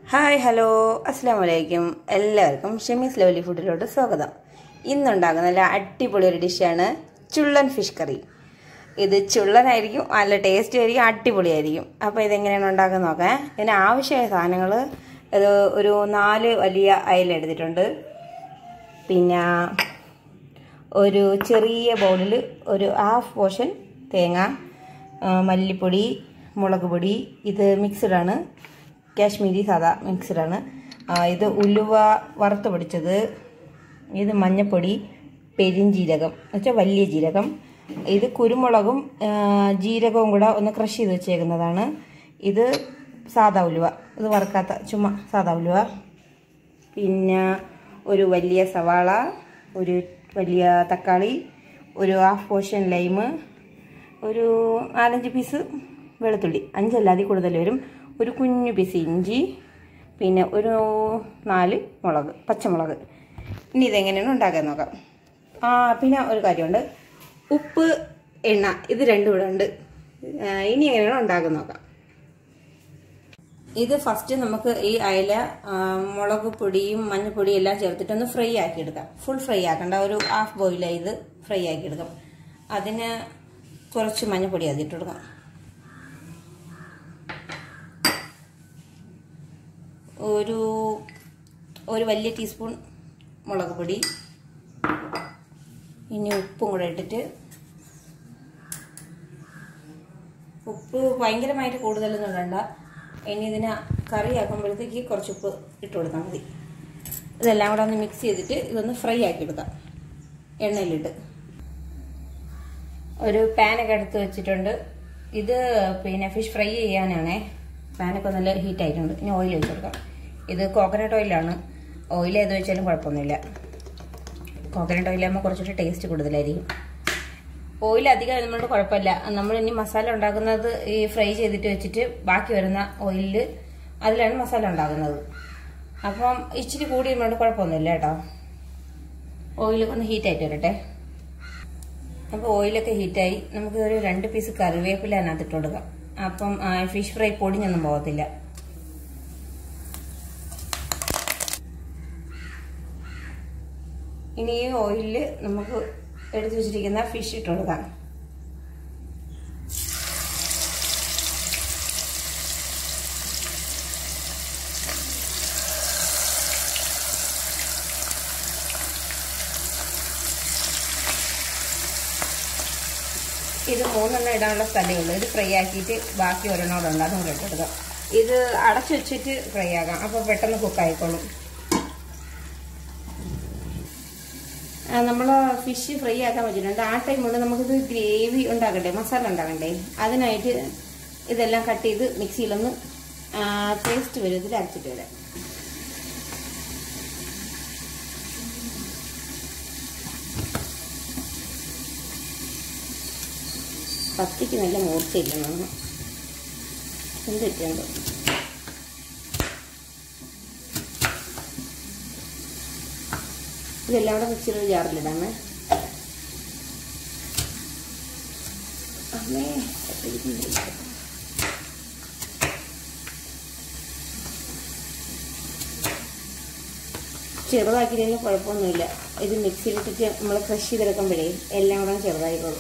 Hi hello അസ്സാം വലൈക്കും എല്ലാവർക്കും ഷെമീസ് ലവലി ഫുഡിലോട്ട് സ്വാഗതം ഇന്നുണ്ടാകുന്ന നല്ല അടിപൊളി ഒരു ഡിഷാണ് ചുള്ളൻ ഫിഷ് കറി ഇത് ചുള്ളനായിരിക്കും നല്ല ടേസ്റ്റ് ആയിരിക്കും അടിപൊളിയായിരിക്കും അപ്പോൾ ഇതെങ്ങനെയാണ് ഉണ്ടാക്കുന്നത് നോക്കാം ഇതിന് ആവശ്യമായ സാധനങ്ങൾ ഇത് ഒരു നാല് വലിയ അയല എടുത്തിട്ടുണ്ട് പിന്നെ ഒരു ചെറിയ ബൗളിൽ ഒരു ഹാഫ് പോർഷൻ തേങ്ങ ആ, മല്ലിപ്പൊടി മുളക് പൊടി ഇത് മിക്സഡാണ് കാശ്മീരി സാദാ മിക്സഡാണ് ആ, ഇത് ഉലുവ വറുത്ത് പൊടിച്ചത് ഇത് മഞ്ഞൾപ്പൊടി പെരിഞ്ജീരകം എന്നുവെച്ചാൽ വലിയ ജീരകം ഇത് കുരുമുളകും ആ, ജീരകവും കൂടെ ഒന്ന് ക്രഷ് ചെയ്ത് വെച്ചേക്കുന്നതാണ് ഇത് സാദാ ഉലുവ ഇത് വറുക്കാത്ത ചുമ്മാ സാദാ ഉലുവ പിന്നെ ഒരു വലിയ സവാള ഒരു വലിയ തക്കാളി ഒരു ഹാഫ് പോർഷൻ ലൈമ് ഒരു നാലഞ്ച് പീസ് വെളുത്തുള്ളി അഞ്ചല്ല അതിൽ കൂടുതൽ വരും ഒരു കുഞ്ഞു പീസ് ഇഞ്ചി പിന്നെ ഒരു നാല് മുളക് പച്ചമുളക് ഇനി ഇതെങ്ങനെയാണ് ഉണ്ടാക്കാൻ നോക്കാം ആ പിന്നെ ഒരു കാര്യമുണ്ട് ഉപ്പ് എണ്ണ ഇത് രണ്ടും ഇവിടെ ഉണ്ട് ആ, ഇനി എങ്ങനെയാണ് ഉണ്ടാക്കാൻ നോക്കാം ഇത് ഫസ്റ്റ് നമുക്ക് ഈ അയല ആ, മുളക് പൊടിയും മഞ്ഞൾപ്പൊടിയും എല്ലാം ചേർത്തിട്ടൊന്ന് ഫ്രൈ ആക്കി എടുക്കാം ഫുൾ ഫ്രൈ ആക്കണ്ട ഒരു ഹാഫ് ബോയിൽ ഇത് ഫ്രൈ ആക്കി എടുക്കാം അതിന് കുറച്ച് മഞ്ഞൾപ്പൊടി അതിട്ട് കൊടുക്കാം ഒരു ഒരു വലിയ ടീസ്പൂൺ മുളക് പൊടി ഇനി ഉപ്പും കൂടെ ഇട്ടിട്ട് ഉപ്പ് ഭയങ്കരമായിട്ട് കൂടുതലൊന്നും ഇടണ്ട ഇനി ഇതിനെ കറി ആക്കുമ്പോഴത്തേക്ക് കുറച്ച് ഉപ്പ് ഇട്ട് കൊടുത്താൽ മതി ഇതെല്ലാം കൂടെ ഒന്ന് മിക്സ് ചെയ്തിട്ട് ഇതൊന്ന് ഫ്രൈ ആക്കി എടുക്കാം എണ്ണയിലിട്ട് ഒരു പാനൊക്കെ എടുത്ത് വെച്ചിട്ടുണ്ട് ഇത് പിന്നെ ഫിഷ് ഫ്രൈ ചെയ്യാനാണേ പാനൊക്കെ നല്ല ഹീറ്റ് ആയിട്ടുണ്ട് ഇനി ഓയിൽ ഒഴിച്ച് കൊടുക്കാം ഇത് കോക്കനട്ട് ഓയിലാണ് ഓയിൽ ഏത് വെച്ചാലും കുഴപ്പമൊന്നുമില്ല കോക്കനട്ട് ഓയിലാകുമ്പോൾ കുറച്ചുകൂടി ടേസ്റ്റ് കൂടുതലായിരിക്കും ഓയിൽ അധികം അതുകൊണ്ട് കുഴപ്പമില്ല നമ്മൾ ഇനി മസാല ഉണ്ടാക്കുന്നത് ഈ ഫ്രൈ ചെയ്തിട്ട് വെച്ചിട്ട് ബാക്കി വരുന്ന ഓയിലിൽ അതിലാണ് മസാല ഉണ്ടാക്കുന്നത് അപ്പം ഇച്ചിരി കൂടി നമ്മളോട് കുഴപ്പമൊന്നുമില്ല കേട്ടോ ഓയിലൊക്കെ ഒന്ന് ഹീറ്റ് ആയിട്ട് വരട്ടെ അപ്പോൾ ഓയിലൊക്കെ ഹീറ്റായി നമുക്ക് ഒരു രണ്ട് പീസ് കറിവേപ്പില അതിനകത്ത് ഇട്ട് കൊടുക്കാം അപ്പം ഫിഷ് ഫ്രൈ പൊടിഞ്ഞൊന്നും പോകത്തില്ല ഇനി ഈ ഓയിലിൽ നമുക്ക് എടുത്തു വെച്ചിരിക്കുന്ന ഫിഷ് ഇട്ട് കൊടുക്കാം ഇത് മൂന്നെണ്ണം ഇടാനുള്ള സ്ഥലമേ ഉള്ളൂ ഇത് ഫ്രൈ ആക്കിയിട്ട് ബാക്കി ഒരെണ്ണോടുണ്ട് അതും കൂടെ ഇട്ടെടുക്കാം ഇത് അടച്ചു വെച്ചിട്ട് ഫ്രൈ ആകാം അപ്പോൾ പെട്ടെന്ന് കുക്കായിക്കോളും നമ്മൾ ഫിഷ് ഫ്രൈ ആക്കാൻ വെച്ചിട്ടുണ്ട് ആ ടൈം കൊണ്ട് നമുക്കിത് ഗ്രേവി ഉണ്ടാക്കണ്ടേ മസാല ഉണ്ടാക്കണ്ടേ അതിനായിട്ട് ഇതെല്ലാം കട്ട് ചെയ്ത് മിക്സിയിലൊന്ന് പേസ്റ്റ് വരുന്നതിൽ അരച്ചിട്ട് വരാം കത്തിക്ക് നല്ല മൂർച്ചയില്ല നമ്മൾ എന്തിട്ടുണ്ട് ഇതെല്ലാം കൂടെ മിക്സിയിൽ ജാറിലിടാമേ അമ്മേ ഇട്ടിരിക്കുന്നില്ല. ചെറുതാക്കിയതിന് കുഴപ്പമൊന്നുമില്ല ഇത് മിക്സിയിലിട്ടിട്ട് നമ്മൾ ക്രഷ് ചെയ്തെടുക്കുമ്പോഴേ എല്ലാം കൂടെ ചെറുതായിക്കോളും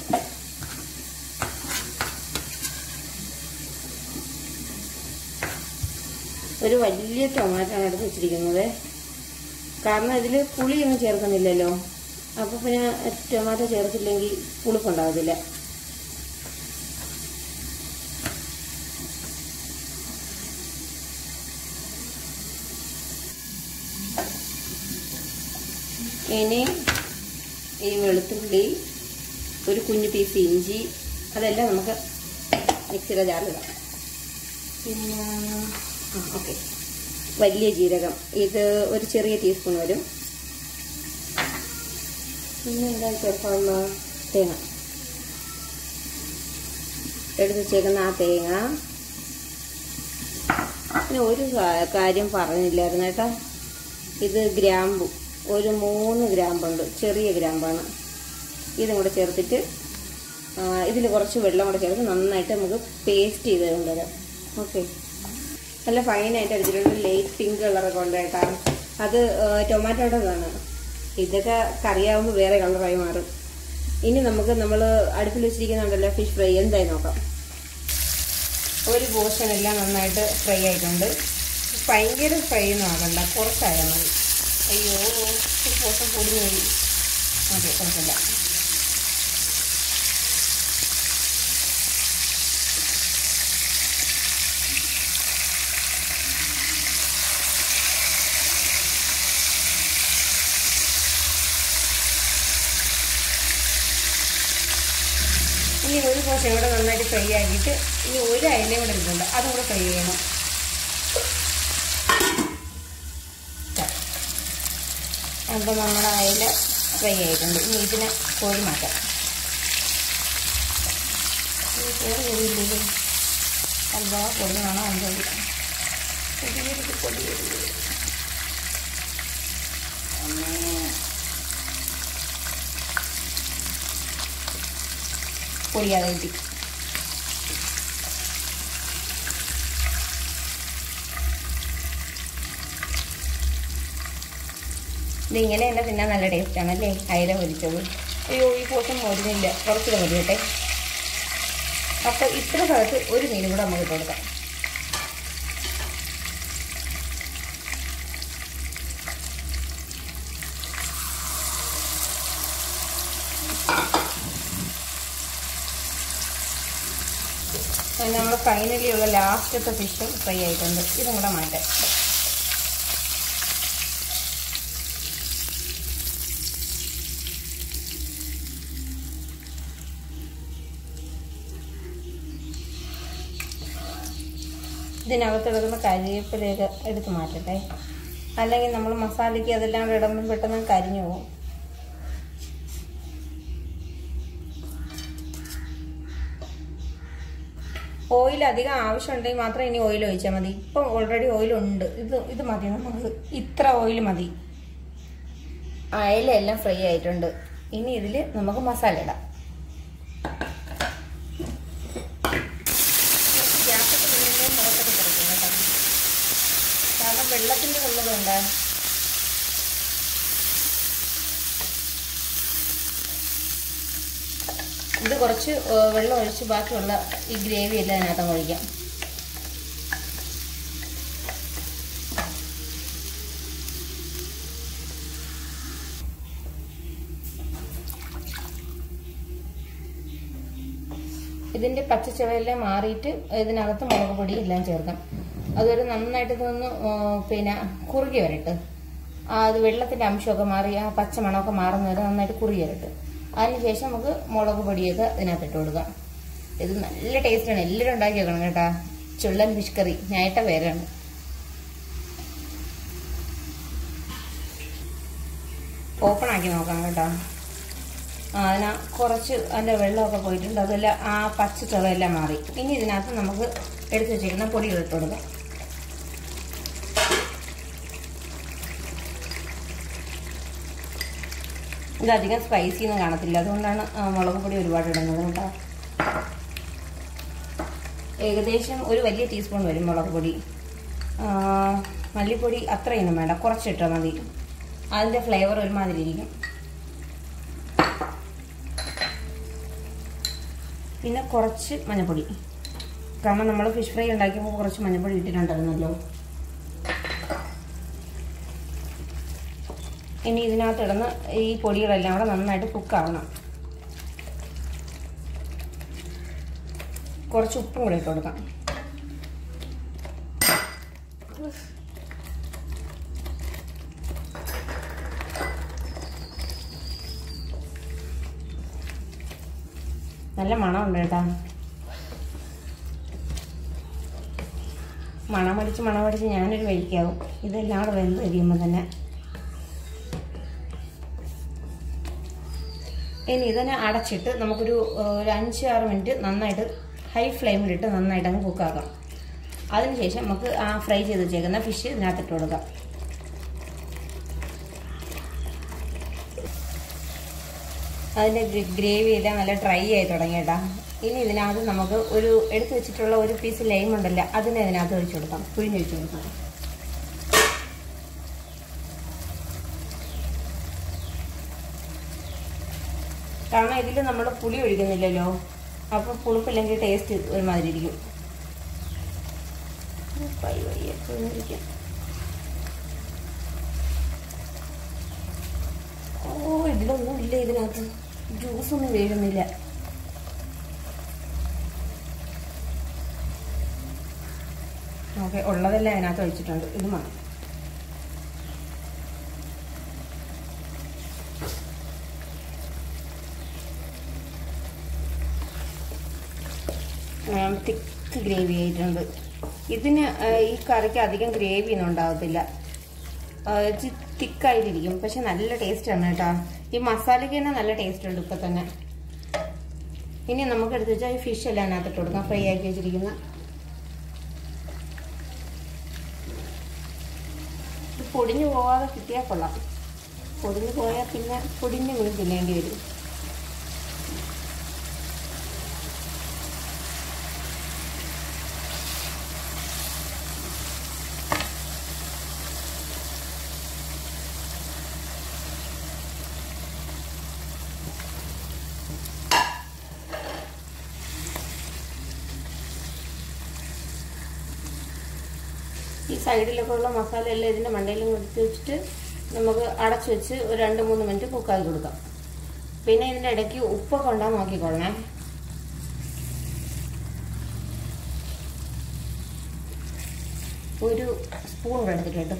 ഒരു വലിയ ടൊമാറ്റോയാണ് എടുത്ത് വെച്ചിരിക്കുന്നത് കാരണം ഇതിൽ പുളിയൊന്നും ചേർക്കുന്നില്ലല്ലോ അപ്പോൾ പിന്നെ ടൊമാറ്റോ ചേർത്തില്ലെങ്കിൽ പുളിപ്പുണ്ടാകത്തില്ല ഇനി ഈ വെളുത്തുള്ളി ഒരു കുഞ്ഞു പീസ് ഇഞ്ചി അതെല്ലാം നമുക്ക് മിക്സിയുടെ ജാറിലിടാം പിന്നെ ഓക്കെ വലിയ ജീരകം ഇത് ഒരു ചെറിയ ടീസ്പൂൺ വരും പിന്നെ എന്താ ചേർക്കാനുള്ള തേങ്ങ എടുത്ത് വെച്ചേക്കുന്ന ആ തേങ്ങ പിന്നെ ഒരു കാ- കാര്യം പറഞ്ഞില്ലായിരുന്നു കേട്ടോ ഇത് ഗ്രാമ്പു ഒരു മൂന്ന് ഗ്രാമ്പുണ്ട് ചെറിയ ഗ്രാമ്പാണ് ഇതും കൂടെ ചേർത്തിട്ട് ഇതിൽ കുറച്ച് വെള്ളം കൂടെ ചേർത്ത് നന്നായിട്ട് നമുക്ക് പേസ്റ്റ് ചെയ്ത് കൊണ്ടുവരാം ഓക്കെ നല്ല ഫൈനായിട്ട് അടിച്ചിട്ടുണ്ട് ലൈറ്റ് പിങ്ക് കളറൊക്കെ ഉണ്ട് കേട്ടോ അത് ടൊമാറ്റോയുടേതാണ് ഇതൊക്കെ കറിയാവുമ്പോൾ വേറെ കളറായി മാറും ഇനി നമുക്ക് നമ്മൾ അടുപ്പിൽ വെച്ചിരിക്കുന്നുണ്ടല്ലോ ഫിഷ് ഫ്രൈ എന്തായി നോക്കാം ഒരു പോർഷൻ എല്ലാം നന്നായിട്ട് ഫ്രൈ ആയിട്ടുണ്ട് ഭയങ്കര ഫ്രൈ ഒന്നും ആകണ്ട കുറച്ചായാൽ മതി അയ്യോ ഒരു പോർഷൻ പൊടിഞ്ഞു പോയി അതെ കുഴപ്പമില്ല ഇനി ഒരു പോർഷൻ കൂടെ നന്നായിട്ട് ഫ്രൈ ആക്കിയിട്ട് ഇനി ഒരു അയലയും കൂടെ ഇരിക്കുന്നുണ്ട് അതും കൂടെ ഫ്രൈ ചെയ്യണം അപ്പോൾ നമ്മുടെ അയല ഫ്രൈ ആയിട്ടുണ്ട് ഇനി ഇതിനെ കോഴി മാറ്റാം ഈ കോഴി കോഴിയില്ലേ അൽവാ പൊടിയാണോ എന്തോ പൊടിയെടുത്ത് പൊടിയെടുത്ത് അമ്മേ പൊടിയാതെ കിട്ടി ഇതിങ്ങനെ തന്നെ തിന്നാൻ നല്ല ടേസ്റ്റ് ആണല്ലേ അയല പൊരിച്ചത് അയ്യോ ഈ പോഷൻ മോരുന്നില്ല കുറച്ചുകൂടെ മതി കേട്ടെ അപ്പോൾ ഇത്ര സ്ഥലത്ത് ഒരു മീനും കൂടെ നമുക്ക് ഇട്ട് കൊടുക്കാം നമ്മൾ ഫൈനലി ഉള്ള ലാസ്റ്റത്തെ ഫിഷും ഫ്രൈ ആയിട്ടുണ്ട് ഇതും കൂടെ മാറ്റാം ഇതിനകത്ത് കിടക്കുന്ന കരിവേപ്പിലയൊക്കെ എടുത്ത് മാറ്റട്ടെ അല്ലെങ്കിൽ നമ്മൾ മസാലയ്ക്ക് അതെല്ലാം കൂടെ ഇടുമ്പോൾ പെട്ടെന്ന് കരിഞ്ഞു പോകും ഓയിൽ അധികം ആവശ്യമുണ്ടെങ്കിൽ മാത്രം ഇനി ഓയിൽ ഒഴിച്ചാൽ മതി ഇപ്പം ഓൾറെഡി ഓയിൽ ഉണ്ട് ഇത് ഇത് മതി നമുക്ക് ഇത്ര ഓയിൽ മതി അയലെല്ലാം ഫ്രൈ ആയിട്ടുണ്ട് ഇനി ഇതിൽ നമുക്ക് മസാല ഇടാം ഗ്യാസൊക്കെ വീണ്ടും മുഖത്തൊക്കെ കിടക്കും കേട്ടോ കാരണം വെള്ളത്തിൻ്റെ ഉള്ളതുകൊണ്ട് ഇത് കുറച്ച് ഏഹ്, വെള്ളം ഒഴിച്ച് ബാക്കിയുള്ള ഈ ഗ്രേവി എല്ലാം അതിനകത്ത് ഒഴിക്കാം ഇതിൻ്റെ പച്ചച്ചുവയെല്ലാം മാറിയിട്ട് ഇതിനകത്ത് മുളക് പൊടി എല്ലാം ചേർക്കാം അതൊരു നന്നായിട്ട് ഇതൊന്ന് ഏഹ്, പിന്നെ കുറുകി വരട്ട് ആ അത് വെള്ളത്തിൻ്റെ അംശമൊക്കെ മാറി ആ പച്ച മണമൊക്കെ മാറുന്ന വരെ നന്നായിട്ട് കുറുകി വരട്ട് അതിനുശേഷം നമുക്ക് മുളക് പൊടിയൊക്കെ ഇതിനകത്ത് ഇട്ട് കൊടുക്കാം ഇത് നല്ല ടേസ്റ്റാണ് എല്ലാവരും ഉണ്ടാക്കി വെക്കണം കേട്ടാ ചുള്ളൻ ഫിഷ് കറി ഞായിട്ട പേരാണ് ഓപ്പൺ ആക്കി നോക്കാം കേട്ടോ ആ അതിനാ കുറച്ച് അതിൻ്റെ വെള്ളമൊക്കെ പോയിട്ടുണ്ട് അതെല്ലാം ആ പച്ച ചുവയെല്ലാം മാറി ഇനി ഇതിനകത്ത് നമുക്ക് എടുത്ത് വെച്ചിരിക്കുന്ന പൊടികൾ ഇട്ട് കൊടുക്കാം ഇതധികം സ്പൈസി ഒന്നും കാണത്തില്ല അതുകൊണ്ടാണ് ആ, മുളക് പൊടി ഒരുപാട് ഇടുന്നത് കേട്ടോ ഏകദേശം ഒരു വലിയ ടീസ്പൂൺ വരും മുളക് പൊടി ആ, മല്ലിപ്പൊടി അത്രയൊന്നും വേണ്ട കുറച്ചിട്ടാൽ മതി അതിൻ്റെ ഫ്ലേവർ ഒരുമാതിരി ഇരിക്കും പിന്നെ കുറച്ച് മഞ്ഞൾപ്പൊടി കാരണം നമ്മൾ ഫിഷ് ഫ്രൈ ഉണ്ടാക്കിയപ്പോൾ കുറച്ച് മഞ്ഞൾപ്പൊടി ഇട്ടിട്ടുണ്ടായിരുന്നല്ലോ ഇനി ഇതിനകത്ത് ഇടുന്ന ഈ പൊടികളെല്ലാം കൂടെ നന്നായിട്ട് കുക്കാവണം കുറച്ച് ഉപ്പും കൂടെ ഇട്ട് കൊടുക്കാം നല്ല മണമുണ്ട് കേട്ടാ മണമടിച്ച് മണമടിച്ച് ഞാനൊരു വഴിക്കാവും ഇതെല്ലാം കൂടെ വെന്ത് കഴിയുമ്പോൾ തന്നെ ഇനി ഇതിനെ അടച്ചിട്ട് നമുക്കൊരു ഏഹ്, ഒരു അഞ്ച് ആറ് മിനിറ്റ് നന്നായിട്ട് ഹൈ ഫ്ലെയിമിലിട്ട് നന്നായിട്ട് അങ്ങ് കുക്കാക്കാം അതിനുശേഷം നമുക്ക് ആ ഫ്രൈ ചെയ്ത് വെച്ചേക്കുന്ന ഫിഷ് ഇതിനകത്തിട്ട് കൊടുക്കാം അതിൻ്റെ ഗ്രേവി എല്ലാം നല്ല ഡ്രൈ ആയി തുടങ്ങി കേട്ടാ ഇനി ഇതിനകത്ത് നമുക്ക് ഒരു എടുത്തു വെച്ചിട്ടുള്ള ഒരു പീസ് ലൈം ഉണ്ടല്ലോ അതിനെ ഇതിനകത്ത് ഒഴിച്ചു കൊടുക്കാം പിഴിഞ്ഞൊഴിച്ചു കൊടുക്കാം കാരണം ഇതിൽ നമ്മൾ പുളി ഒഴിക്കുന്നില്ലല്ലോ അപ്പോൾ പുളിപ്പില്ലെങ്കിൽ ടേസ്റ്റ് ഒരുമാതിരി ഇരിക്കും പൈ വയ്യ പിഴിഞ്ഞൊഴിക്കാം ഓ ഇതിലൊന്നും ഇല്ല ഇതിനകത്ത് ജ്യൂസ് ഒന്നും വീഴുന്നില്ല ഓക്കെ ഉള്ളതെല്ലാം അതിനകത്ത് ഒഴിച്ചിട്ടുണ്ട് ഇത് മതി തിക്ക് ഗ്രേവി ആയിട്ടുണ്ട് ഇതിന് ആ, ഈ കറിക്ക് അധികം ഗ്രേവി ഒന്നും ഉണ്ടാകത്തില്ല തിക്കായിട്ടിരിക്കും പക്ഷെ നല്ല ടേസ്റ്റ് ആണ് കേട്ടോ ഈ മസാലയ്ക്ക് തന്നെ നല്ല ടേസ്റ്റ് ഉണ്ട് ഇപ്പൊ തന്നെ ഇനി നമുക്ക് എടുത്ത് വെച്ചാൽ ഈ ഫിഷ് എല്ലാം അതിനകത്തിട്ട് കൊടുക്കാം ഫ്രൈ ആക്കി വെച്ചിരിക്കുന്ന ഇത് പൊടിഞ്ഞു പോവാതെ കിട്ടിയാൽ കൊള്ളാം പൊടിഞ്ഞു പോയാൽ പിന്നെ പൊടിഞ്ഞു വീണ് തിന്നേണ്ടി വരും ഈ സൈഡിലൊക്കെ ഉള്ള മസാല എല്ലാം ഇതിന്റെ മണ്ടയിലും കൊടുത്ത് വെച്ചിട്ട് നമുക്ക് അടച്ചു വെച്ച് ഒരു രണ്ട് മൂന്ന് മിനിറ്റ് കുക്കാക്കി കൊടുക്കാം പിന്നെ ഇതിന്റെ ഇടയ്ക്ക് ഉപ്പൊക്കെ ഉണ്ടാ നോക്കിക്കൊള്ളണേ ഒരു സ്പൂൺ കൂടെ എടുത്തിട്ടുണ്ട്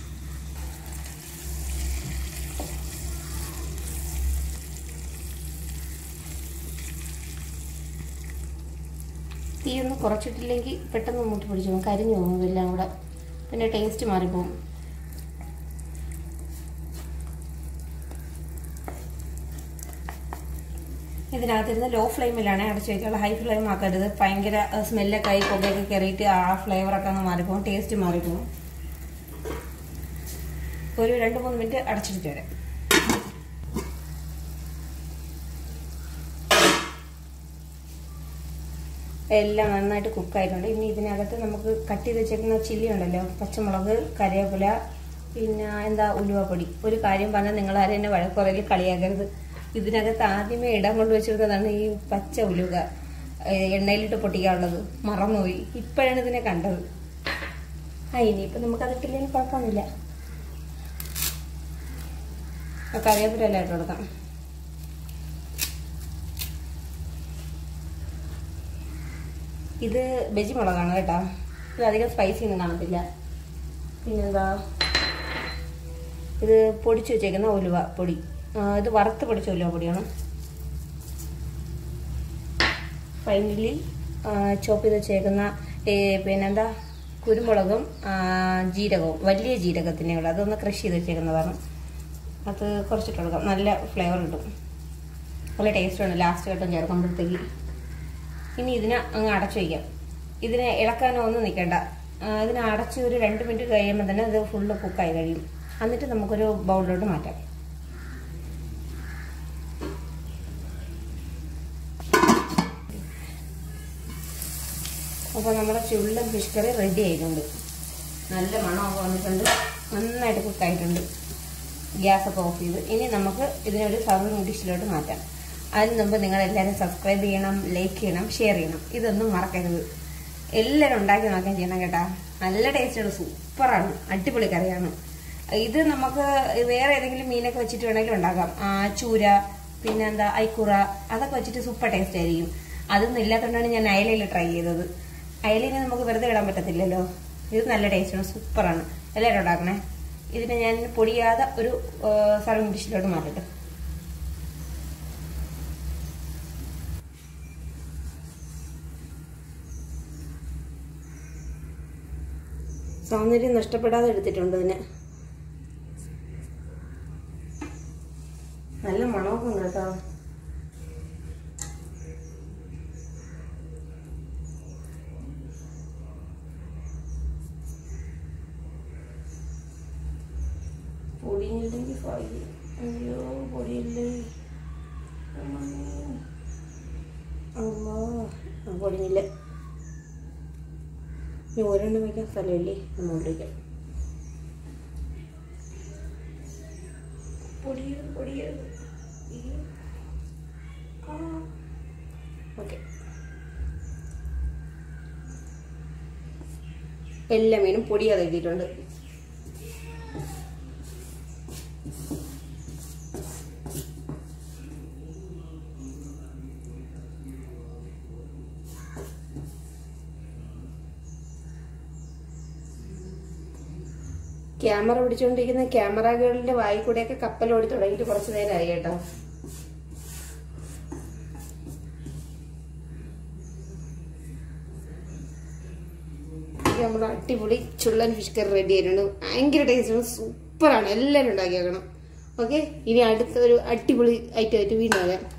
തീ ഒന്ന് കുറച്ചിട്ടില്ലെങ്കിൽ പെട്ടെന്ന് മൂട്ടി പിടിച്ചു പോകും കരിഞ്ഞു പോകും എല്ലാം കൂടെ പിന്നെ ടേസ്റ്റ് മാറിപ്പോകും ഇതിനകത്തിരുന്ന് ലോ ഫ്ലെയിമിലാണ് അടച്ചു വയ്ക്കാനുള്ള ഹൈ ഫ്ലെയിം ആക്കരുത് ഭയങ്കര സ്മെല്ലൊക്കെ ആയി പുകയൊക്കെ കയറിയിട്ട് ആ ഫ്ലേവറൊക്കെ അങ്ങ് മാറിപ്പോകും ടേസ്റ്റ് മാറിപ്പോകും ഒരു രണ്ട് മൂന്ന് മിനിറ്റ് അടച്ചിട്ട് വരാം എല്ലാം നന്നായിട്ട് കുക്കായിട്ടുണ്ട് ഇനി ഇതിനകത്ത് നമുക്ക് കട്ട് ചെയ്ത് വെച്ചേക്കുന്ന ചില്ലി ഉണ്ടല്ലോ പച്ചമുളക് കറിവേപ്പില പിന്നെ എന്താ ഉലുവപ്പൊടി ഒരു കാര്യം പറഞ്ഞാൽ നിങ്ങൾ ആരും എന്നെ വഴക്കുറയിൽ കളിയാക്കരുത് ഇതിനകത്ത് ആദ്യമേ ഇടാൻ കൊണ്ട് വെച്ചിരുന്നതാണ് ഈ പച്ച ഉലുക ഏഹ് എണ്ണയിലിട്ട് പൊട്ടിക്കാനുള്ളത് മറന്നുപോയി ഇപ്പോഴാണ് ഇതിനെ കണ്ടത് ആ ഇനിയിപ്പോൾ നമുക്കതിട്ടില്ലെങ്കിൽ കുഴപ്പമൊന്നുമില്ല ആ കറിവേപ്പില എല്ലാം ഇട്ട് കൊടുക്കാം ഇത് ബജി മുളകാണ് കേട്ടോ ഇത് അധികം സ്പൈസി ഒന്നും കാണത്തില്ല പിന്നെന്താ ഇത് പൊടിച്ചു വെച്ചേക്കുന്ന ഉലുവ പൊടി ആ, ഇത് വറുത്ത് പൊടിച്ച ഉലുവ പൊടിയാണ് ഫൈനലി ചോപ്പ് ചെയ്ത് വെച്ചേക്കുന്ന ഏ, പിന്നെന്താ കുരുമുളകും ആ, ജീരകവും വലിയ ജീരകത്തിൻ്റെ കൂടെ അതൊന്ന് ക്രഷ് ചെയ്ത് വെച്ചേക്കുന്നതാണ് അത് കുറച്ചിട്ട് കൊടുക്കാം നല്ല ഫ്ലേവർ കിട്ടും നല്ല ടേസ്റ്റാണ് ലാസ്റ്റ് ഘട്ടം ചേർക്കുമ്പോഴത്തേക്ക് ഇനി ഇതിനെ അങ്ങ് അടച്ചു വയ്ക്കാം ഇതിനെ ഇളക്കാനോ ഒന്നും നിൽക്കണ്ട ആ, ഇതിനെ അടച്ച് ഒരു രണ്ട് മിനിറ്റ് കഴിയുമ്പോൾ തന്നെ ഇത് ഫുള്ള് കുക്കായി കഴിയും എന്നിട്ട് നമുക്കൊരു ബൗളിലോട്ട് മാറ്റാം അപ്പോൾ നമ്മുടെ ചുള്ളൻ ഫിഷ് കറി റെഡി ആയിട്ടുണ്ട് നല്ല മണമൊക്കെ വന്നിട്ടുണ്ട് നന്നായിട്ട് കുക്കായിട്ടുണ്ട് ഗ്യാസൊക്കെ ഓഫ് ചെയ്ത് ഇനി നമുക്ക് ഇതിനൊരു സർവിങ് ഡിഷിലോട്ട് മാറ്റാം അതിന് മുമ്പ് നിങ്ങൾ എല്ലാവരും സബ്സ്ക്രൈബ് ചെയ്യണം ലൈക്ക് ചെയ്യണം ഷെയർ ചെയ്യണം ഇതൊന്നും മറക്കരുത് എല്ലാവരും ഉണ്ടാക്കി നോക്കാൻ ചെയ്യണം കേട്ടാ നല്ല ടേസ്റ്റുള്ള സൂപ്പറാണ് അടിപൊളി കറിയാണ് ഇത് നമുക്ക് വേറെ ഏതെങ്കിലും മീനൊക്കെ വെച്ചിട്ട് വേണമെങ്കിലും ഉണ്ടാക്കാം ആ, ചൂര പിന്നെ എന്താ ഐക്കുറ അതൊക്കെ വെച്ചിട്ട് സൂപ്പർ ടേസ്റ്റ് ആയിരിക്കും അതൊന്നും ഇല്ലാത്തതുകൊണ്ടാണ് ഞാൻ അയലയിൽ ട്രൈ ചെയ്തത് അയലിനെ നമുക്ക് വെറുതെ ഇടാൻ പറ്റത്തില്ലല്ലോ ഇത് നല്ല ടേസ്റ്റാണ് സൂപ്പറാണ് എല്ലാവരും ഉണ്ടാക്കണേ ഇതിനെ ഞാൻ പൊടിയാതെ ഒരു സർവിങ് ഡിഷിലോട്ട് മാറ്റട്ടെ സൗന്ദര്യം നഷ്ടപ്പെടാതെ എടുത്തിട്ടുണ്ട് ഇതിനെ നല്ല മണമൊക്കെ ഉണ്ട് കേട്ടോ പൊടിഞ്ഞില്ലെങ്കിൽ ഫൈ അയ്യോ പൊടിയില്ലേ അമ്മോ ആ, പൊടിഞ്ഞില്ല ഇനി ഒരെണ്ണം വയ്ക്കാൻ സ്ഥലമില്ലേ നമ്മൾ വയ്ക്കാം പൊടിയത് പൊടിയത് ഓക്കെ എല്ലാ മീനും പൊടിയാതെ എഴുതിയിട്ടുണ്ട് ക്യാമറ പിടിച്ചുകൊണ്ടിരിക്കുന്ന ക്യാമറ ഗേളിന്റെ വായി കൂടെയൊക്കെ കപ്പൽ ഓടി തുടങ്ങിയിട്ട് കുറച്ച് നേരമായി കേട്ടോ ഇത് നമ്മുടെ അടിപൊളി ചുള്ളൻ ഫിഷ് കറി റെഡി ആയിട്ടുണ്ട് ഭയങ്കര ടേസ്റ്റാണ് സൂപ്പറാണ് എല്ലാവരും ഉണ്ടാക്കി വെക്കണം ഓക്കെ ഇനി അടുത്തൊരു അടിപൊളി ഐറ്റം ആയിട്ട് വീണ്ടും വരാം